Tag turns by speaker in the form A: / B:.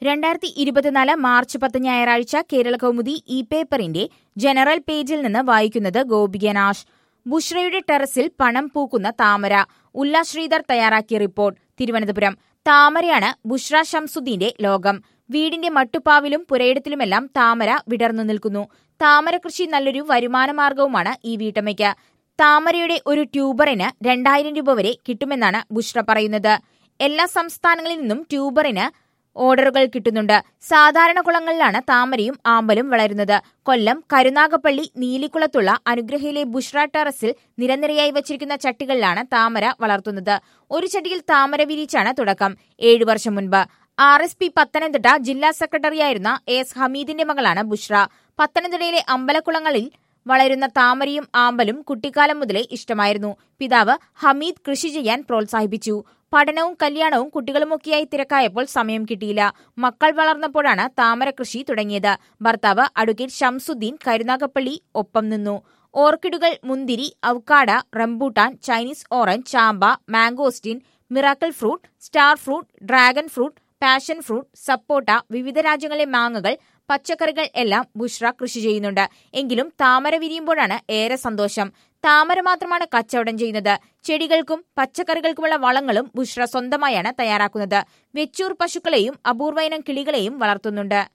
A: രണ്ടായിരത്തി ഇരുപത്തിനാല് മാർച്ച് പത്ത് ഞായറാഴ്ച കേരള കൗമുദി ഇ പേപ്പറിന്റെ ജനറൽ പേജിൽ നിന്ന് വായിക്കുന്നത് ഗോപികനാശ് ബുഷ്രയുടെ ടെറസിൽ പണം പൂക്കുന്ന താമര ഉല്ല ശ്രീധർ തയ്യാറാക്കിയ റിപ്പോർട്ട് തിരുവനന്തപുരം താമരയാണ് ബുഷ്ര ഷംസുദ്ദീന്റെ ലോകം വീടിന്റെ മട്ടുപ്പാവിലും പുരയിടത്തിലുമെല്ലാം താമര വിടർന്നു നിൽക്കുന്നു താമര കൃഷി നല്ലൊരു വരുമാന മാർഗവുമാണ് ഈ വീട്ടമ്മയ്ക്ക് താമരയുടെ ഒരു ട്യൂബറിന് രണ്ടായിരം രൂപ വരെ കിട്ടുമെന്നാണ് ബുഷ്ര പറയുന്നത് എല്ലാ സംസ്ഥാനങ്ങളിൽ നിന്നും ട്യൂബറിന് ഓർഡറുകൾ കിട്ടുന്നുണ്ട് സാധാരണ കുളങ്ങളിലാണ് താമരയും ആമ്പലും വളരുന്നത് കൊല്ലം കരുനാഗപ്പള്ളി നീലിക്കുളത്തുള്ള അനുഗ്രഹയിലെ ബുഷ്ര ടെറസിൽ നിരനിരയായി വച്ചിരിക്കുന്ന ചട്ടികളിലാണ് താമര വളർത്തുന്നത് ഒരു ചട്ടിയിൽ താമര വിരിച്ചാണ് തുടക്കം ഏഴു വർഷം മുൻപ് ആർ എസ് പി പത്തനംതിട്ട ജില്ലാ സെക്രട്ടറിയായിരുന്ന എസ് ഹമീദിന്റെ മകളാണ് ബുഷ്ര പത്തനംതിട്ടയിലെ അമ്പലക്കുളങ്ങളിൽ വളരുന്ന താമരയും ആമ്പലും കുട്ടിക്കാലം മുതലേ ഇഷ്ടമായിരുന്നു പിതാവ് ഹമീദ് കൃഷി ചെയ്യാൻ പ്രോത്സാഹിപ്പിച്ചു പഠനവും കല്യാണവും കുട്ടികളുമൊക്കെയായി തിരക്കായപ്പോൾ സമയം കിട്ടിയില്ല മക്കൾ വളർന്നപ്പോഴാണ് താമര കൃഷി തുടങ്ങിയത് ഭർത്താവ് അഡ്വക്കേറ്റ് ഷംസുദ്ദീൻ കരുനാഗപ്പള്ളി ഒപ്പം നിന്നു ഓർക്കിഡുകൾ മുന്തിരി ഔക്കാഡ റംബൂട്ടാൻ ചൈനീസ് ഓറഞ്ച് ചാമ്പ mangosteen miracle fruit star fruit dragon fruit passion fruit sapota വിവിധ രാജ്യങ്ങളിലെ മാങ്ങകൾ പച്ചക്കറികൾ എല്ലാം ബുഷ്ര കൃഷി ചെയ്യുന്നുണ്ട് എങ്കിലും താമര വിരിയുമ്പോഴാണ് ഏറെ സന്തോഷം താമര മാത്രമാണ് കച്ചവടം ചെയ്യുന്നത് ചെടികൾക്കും പച്ചക്കറികൾക്കുമുള്ള വളങ്ങളും ബുഷ്ര സ്വന്തമായാണ് തയ്യാറാക്കുന്നത് വെച്ചൂർ പശുക്കളെയും അപൂർവ ഇനം കിളികളെയും വളർത്തുന്നുണ്ട്